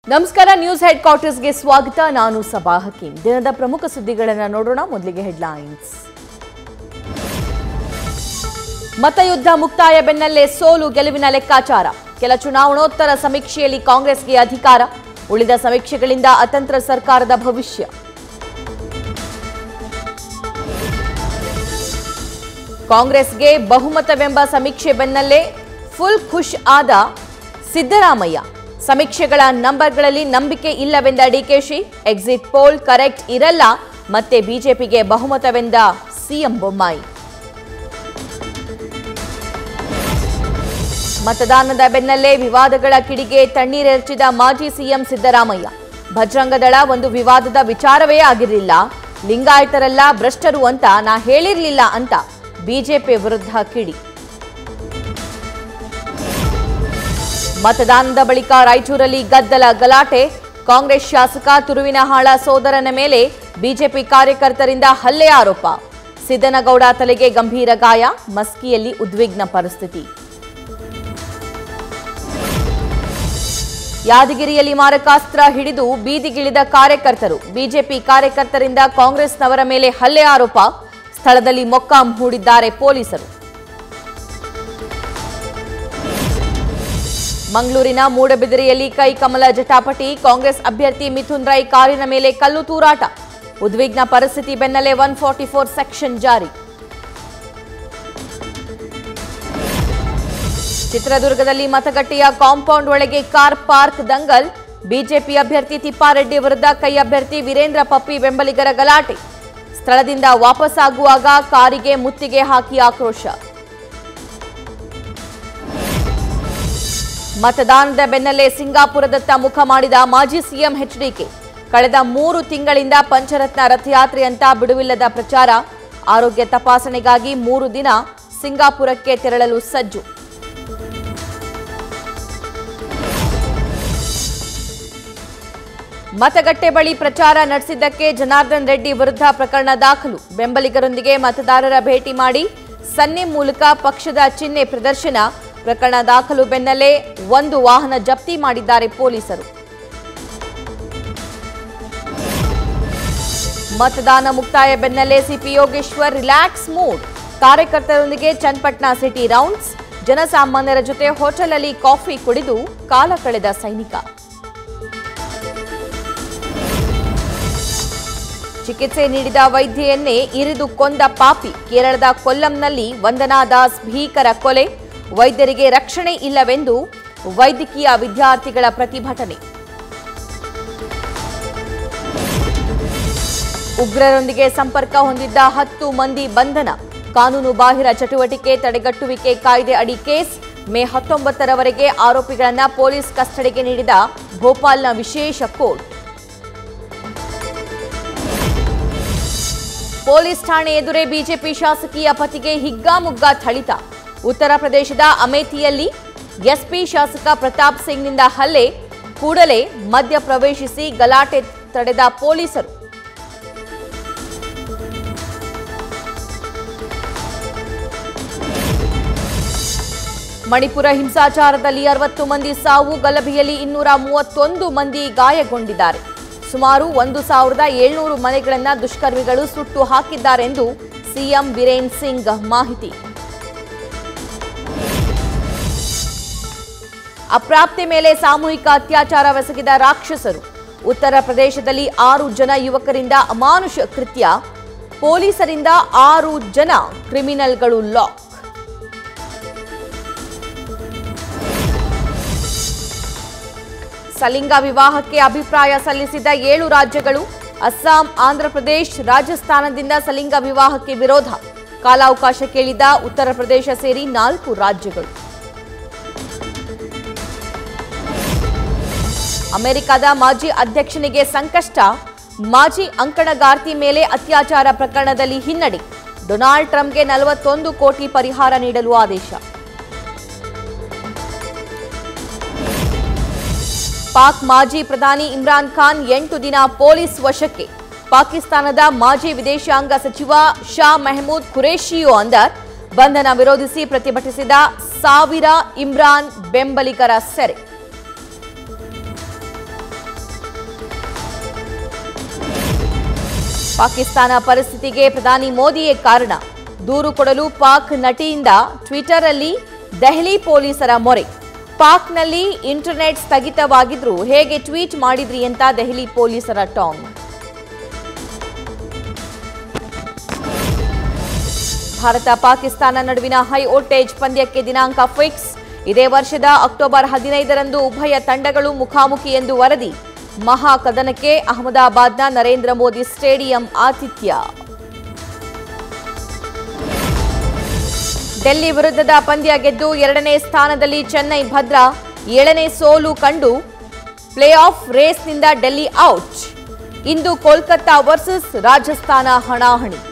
ನಮಸ್ಕಾರ news head ಕ್ವಾರ್ಟರ್ಸ್ಗೆ ಸ್ವಾಗತ ನಾನು ಸಬಾ ಹಕೀಂ ದಿನದ ಪ್ರಮುಖ ಸುದ್ದಿಗಳನ್ನು ನೋಡೋಣ ಮೊದಲಿಗೆ ಹೆಡ್ಲೈನ್ಸ್ ಮತಯುದ್ಧ ಮುಕ್ತಾಯ ಬೆನ್ನಲ್ಲೇ ಸೋಲು ಗೆಲುವಿನ ಲೆಕ್ಕಾಚಾರ ಕೆಲ ಚುನಾವಣೋತ್ತರ ಸಮೀಕ್ಷೆಯಲ್ಲಿ ಕಾಂಗ್ರೆಸ್ಗೆ ಅಧಿಕಾರ ಉಳಿದ ಸಮೀಕ್ಷೆಗಳಿಂದ ಅತಂತ್ರ ಸರ್ಕಾರದ ಭವಿಷ್ಯ ಕಾಂಗ್ರೆಸ್ಗೆ ಬಹುಮತವೆಂಬ ಸಮೀಕ್ಷೆ ಬೆನ್ನಲ್ಲೇ ಫುಲ್ ಖುಷ್ ಆದ ಸಿದ್ದರಾಮಯ್ಯ ಸಮೀಕ್ಷೆಗಳ ನಂಬರ್ಗಳಲ್ಲಿ ನಂಬಿಕೆ ಇಲ್ಲವೆಂದ ಡಿಕೆಶಿ ಎಕ್ಸಿಟ್ ಪೋಲ್ ಕರೆಕ್ಟ್ ಇರಲ್ಲ ಮತ್ತೆ ಬಿಜೆಪಿಗೆ ಬಹುಮತವೆಂದ ಸಿಎಂ ಬೊಮ್ಮಾಯಿ ಮತದಾನದ ಬೆನ್ನಲ್ಲೇ ವಿವಾದಗಳ ಕಿಡಿಗೆ ತಣ್ಣೀರೆರಚಿದ ಮಾಜಿ ಸಿಎಂ ಸಿದ್ದರಾಮಯ್ಯ ಭಜರಂಗದಳ ಒಂದು ವಿವಾದದ ವಿಚಾರವೇ ಆಗಿರಲಿಲ್ಲ ಲಿಂಗಾಯತರೆಲ್ಲ ಭ್ರಷ್ಟರು ಅಂತ ನಾ ಹೇಳಿರ್ಲಿಲ್ಲ ಅಂತ ಬಿಜೆಪಿ ವಿರುದ್ಧ ಕಿಡಿ ಮತದಾನದ ಬಳಿಕ ರಾಯಚೂರಲ್ಲಿ ಗದ್ದಲ ಗಲಾಟೆ ಕಾಂಗ್ರೆಸ್ ಶಾಸಕ ತುರುವಿನಹಾಳ ಸೋದರನ ಮೇಲೆ ಬಿಜೆಪಿ ಕಾರ್ಯಕರ್ತರಿಂದ ಹಲ್ಲೆ ಆರೋಪ ಸಿದ್ದನಗೌಡ ತಲೆಗೆ ಗಂಭೀರ ಗಾಯ ಮಸ್ಕಿಯಲ್ಲಿ ಉದ್ವಿಗ್ನ ಪರಿಸ್ಥಿತಿ ಯಾದಗಿರಿಯಲ್ಲಿ ಮಾರಕಾಸ್ತ್ರ ಹಿಡಿದು ಬೀದಿಗಿಳಿದ ಕಾರ್ಯಕರ್ತರು ಬಿಜೆಪಿ ಕಾರ್ಯಕರ್ತರಿಂದ ಕಾಂಗ್ರೆಸ್ನವರ ಮೇಲೆ ಹಲ್ಲೆ ಆರೋಪ ಸ್ಥಳದಲ್ಲಿ ಮೊಕ್ಕಾಂ ಹೂಡಿದ್ದಾರೆ ಪೊಲೀಸರು ಮಂಗಳೂರಿನ ಮೂಡಬಿದಿರೆಯಲ್ಲಿ ಕೈ ಕಮಲ ಜಟಾಪಟಿ ಕಾಂಗ್ರೆಸ್ ಅಭ್ಯರ್ಥಿ ಮಿಥುನ್ ರೈ ಕಾರಿನ ಮೇಲೆ ಕಲ್ಲು ತೂರಾಟ ಉದ್ವಿಗ್ನ ಪರಿಸ್ಥಿತಿ ಬೆನ್ನಲ್ಲೇ ಒನ್ ಫಾರ್ಟಿ ಫೋರ್ ಸೆಕ್ಷನ್ ಜಾರಿ ಚಿತ್ರದುರ್ಗದಲ್ಲಿ ಮತಗಟ್ಟೆಯ ಕಾಂಪೌಂಡ್ ಒಳಗೆ ಕಾರ್ ಪಾರ್ಕ್ ದಂಗಲ್ ಬಿಜೆಪಿ ಅಭ್ಯರ್ಥಿ ತಿಪ್ಪಾರೆಡ್ಡಿ ವಿರುದ್ಧ ಕೈ ಅಭ್ಯರ್ಥಿ ವೀರೇಂದ್ರ ಪಪ್ಪಿ ಬೆಂಬಲಿಗರ ಗಲಾಟೆ ಸ್ಥಳದಿಂದ ವಾಪಸ್ಸಾಗುವಾಗ ಕಾರಿಗೆ ಮುತ್ತಿಗೆ ಹಾಕಿ ಆಕ್ರೋಶ ಮತದಾನದ ಬೆನ್ನಲ್ಲೇ ಸಿಂಗಾಪುರದತ್ತ ಮುಖ ಮಾಡಿದ ಮಾಜಿ ಸಿಎಂ ಎಚ್ಡಿಕೆ ಕಳೆದ ಮೂರು ತಿಂಗಳಿಂದ ಪಂಚರತ್ನ ರಥಯಾತ್ರೆಯಂತ ಬಿಡುವಿಲ್ಲದ ಪ್ರಚಾರ ಆರೋಗ್ಯ ತಪಾಸಣೆಗಾಗಿ ಮೂರು ದಿನ ಸಿಂಗಾಪುರಕ್ಕೆ ತೆರಳಲು ಸಜ್ಜು ಮತಗಟ್ಟೆ ಬಳಿ ಪ್ರಚಾರ ನಡೆಸಿದ್ದಕ್ಕೆ ಜನಾರ್ದನ್ ರೆಡ್ಡಿ ವಿರುದ್ಧ ಪ್ರಕರಣ ದಾಖಲು ಬೆಂಬಲಿಗರೊಂದಿಗೆ ಮತದಾರರ ಭೇಟಿ ಮಾಡಿ ಸನ್ನೆ ಮೂಲಕ ಪಕ್ಷದ ಚಿಹ್ನೆ ಪ್ರದರ್ಶನ ಪ್ರಕರಣ ದಾಖಲು ಬೆನ್ನಲ್ಲೇ ಒಂದು ವಾಹನ ಜಪ್ತಿ ಮಾಡಿದ್ದಾರೆ ಪೊಲೀಸರು ಮತದಾನ ಮುಕ್ತಾಯ ಬೆನ್ನಲ್ಲೇ ಸಿಪಿ ಯೋಗೇಶ್ವರ್ ರಿಲ್ಯಾಕ್ಸ್ ಮೂಡ್ ಕಾರ್ಯಕರ್ತರೊಂದಿಗೆ ಚನ್ನಪಟ್ಟಣ ಸಿಟಿ ರೌಂಡ್ಸ್ ಜನಸಾಮಾನ್ಯರ ಜೊತೆ ಹೋಟೆಲ್ನಲ್ಲಿ ಕಾಫಿ ಕುಡಿದು ಕಾಲ ಕಳೆದ ಸೈನಿಕ ಚಿಕಿತ್ಸೆ ನೀಡಿದ ವೈದ್ಯೆಯನ್ನೇ ಇರಿದು ಕೊಂದ ಪಾಪಿ ಕೇರಳದ ಕೊಲ್ಲಂನಲ್ಲಿ ವಂದನಾ ದಾಸ್ ಭೀಕರ ಕೊಲೆ ವೈದ್ಯರಿಗೆ ರಕ್ಷಣೆ ಇಲ್ಲವೆಂದು ವೈದ್ಯಕೀಯ ವಿದ್ಯಾರ್ಥಿಗಳ ಪ್ರತಿಭಟನೆ ಉಗ್ರರೊಂದಿಗೆ ಸಂಪರ್ಕ ಹೊಂದಿದ್ದ ಹತ್ತು ಮಂದಿ ಬಂಧನ ಕಾನೂನು ಬಾಹಿರ ಚಟುವಟಿಕೆ ತಡೆಗಟ್ಟುವಿಕೆ ಕಾಯ್ದೆ ಅಡಿ ಕೇಸ್ ಮೇ ಹತ್ತೊಂಬತ್ತರವರೆಗೆ ಆರೋಪಿಗಳನ್ನ ಪೊಲೀಸ್ ಕಸ್ಟಡಿಗೆ ನೀಡಿದ ಭೋಪಾಲ್ನ ವಿಶೇಷ ಕೋರ್ಟ್ ಪೊಲೀಸ್ ಠಾಣೆ ಎದುರೇ ಬಿಜೆಪಿ ಶಾಸಕಿಯ ಪತಿಗೆ ಹಿಗ್ಗಾಮುಗ್ಗಾ ಥಳಿತ ಉತ್ತರ ಪ್ರದೇಶದ ಅಮೇಥಿಯಲ್ಲಿ ಎಸ್ಪಿ ಶಾಸಕ ಪ್ರತಾಪ್ ಸಿಂಗ್ನಿಂದ ಹಲ್ಲೆ ಕೂಡಲೇ ಮಧ್ಯ ಪ್ರವೇಶಿಸಿ ಗಲಾಟೆ ತಡೆದ ಪೊಲೀಸರು ಮಣಿಪುರ ಹಿಂಸಾಚಾರದಲ್ಲಿ ಅರವತ್ತು ಮಂದಿ ಸಾವು ಗಲಭೆಯಲ್ಲಿ ಇನ್ನೂರ ಮೂವತ್ತೊಂದು ಮಂದಿ ಗಾಯಗೊಂಡಿದ್ದಾರೆ ಸುಮಾರು ಒಂದು ಸಾವಿರದ ಏಳ್ನೂರು ಮನೆಗಳನ್ನು ದುಷ್ಕರ್ಮಿಗಳು ಸುಟ್ಟು ಹಾಕಿದ್ದಾರೆಂದು ಸಿಎಂ ಬಿರೇನ್ ಸಿಂಗ್ ಮಾಹಿತಿ ಅಪ್ರಾಪ್ತೆ ಮೇಲೆ ಸಾಮೂಹಿಕ ಅತ್ಯಾಚಾರವೆಸಗಿದ ರಾಕ್ಷಸರು ಉತ್ತರ ಪ್ರದೇಶದಲ್ಲಿ ಆರು ಜನ ಯುವಕರಿಂದ ಅಮಾನುಷ ಕೃತ್ಯ ಪೊಲೀಸರಿಂದ ಆರು ಜನ ಕ್ರಿಮಿನಲ್ಗಳು ಲಾಕ್ ಸಲಿಂಗ ವಿವಾಹಕ್ಕೆ ಅಭಿಪ್ರಾಯ ಸಲ್ಲಿಸಿದ ಏಳು ರಾಜ್ಯಗಳು ಅಸ್ಸಾಂ ಆಂಧ್ರಪ್ರದೇಶ್ ರಾಜಸ್ಥಾನದಿಂದ ಸಲಿಂಗ ವಿವಾಹಕ್ಕೆ ವಿರೋಧ ಕಾಲಾವಕಾಶ ಕೇಳಿದ ಉತ್ತರ ಪ್ರದೇಶ ಸೇರಿ ನಾಲ್ಕು ರಾಜ್ಯಗಳು ಅಮೆರಿಕದ ಮಾಜಿ ಅಧ್ಯಕ್ಷನಿಗೆ ಸಂಕಷ್ಟ ಮಾಜಿ ಅಂಕಣಗಾರ್ತಿ ಮೇಲೆ ಅತ್ಯಾಚಾರ ಪ್ರಕರಣದಲ್ಲಿ ಹಿನ್ನಡೆ ಡೊನಾಲ್ಡ್ ಟ್ರಂಪ್ಗೆ ನಲವತ್ತೊಂದು ಕೋಟಿ ಪರಿಹಾರ ನೀಡಲು ಆದೇಶ ಪಾಕ್ ಮಾಜಿ ಪ್ರಧಾನಿ ಇಮ್ರಾನ್ ಖಾನ್ ಎಂಟು ದಿನ ಪೊಲೀಸ್ ವಶಕ್ಕೆ ಪಾಕಿಸ್ತಾನದ ಮಾಜಿ ವಿದೇಶಾಂಗ ಸಚಿವ ಶಾ ಮೆಹಮೂದ್ ಖುರೇಶಿಯೋ ಅಂದರ್ ಬಂಧನ ವಿರೋಧಿಸಿ ಪ್ರತಿಭಟಿಸಿದ ಸಾವಿರ ಇಮ್ರಾನ್ ಬೆಂಬಲಿಗರ ಸೆರೆ ಪಾಕಿಸ್ತಾನ ಪರಿಸ್ಥಿತಿಗೆ ಪ್ರಧಾನಿ ಮೋದಿಯೇ ಕಾರಣ ದೂರು ಕೊಡಲು ಪಾಕ್ ನಟಿಯಿಂದ ಟ್ವಿಟರ್ ಅಲ್ಲಿ ದೆಹಲಿ ಪೊಲೀಸರ ಮೊರೆ ಪಾಕ್ನಲ್ಲಿ ಇಂಟರ್ನೆಟ್ ಸ್ಥಗಿತವಾಗಿದ್ರೂ ಹೇಗೆ ಟ್ವೀಟ್ ಮಾಡಿದ್ರಿ ಅಂತ ದೆಹಲಿ ಪೊಲೀಸರ ಟಾಂಗ್ ಭಾರತ ಪಾಕಿಸ್ತಾನ ನಡುವಿನ ಹೈ ವೋಲ್ಟೇಜ್ ಪಂದ್ಯಕ್ಕೆ ದಿನಾಂಕ ಫಿಕ್ಸ್ ಇದೇ ವರ್ಷದ ಅಕ್ಟೋಬರ್ ಹದಿನೈದರಂದು ಉಭಯ ತಂಡಗಳು ಮುಖಾಮುಖಿ ಎಂದು ವರದಿ ಮಹಾ ಕದನಕ್ಕೆ ಅಹಮದಾಬಾದ್ನ ನರೇಂದ್ರ ಮೋದಿ ಸ್ಟೇಡಿಯಂ ಆತಿಥ್ಯ ಡೆಲ್ಲಿ ವಿರುದ್ಧದ ಪಂದ್ಯ ಗೆದ್ದು ಎರಡನೇ ಸ್ಥಾನದಲ್ಲಿ ಚೆನ್ನೈ ಭದ್ರಾ ಏಳನೇ ಸೋಲು ಕಂಡು ಪ್ಲೇ ಆಫ್ ರೇಸ್ನಿಂದ ಡೆಲ್ಲಿ ಔಟ್ ಇಂದು ಕೋಲ್ಕತ್ತಾ ವರ್ಸಸ್ ರಾಜಸ್ಥಾನ ಹಣಾಹಣಿ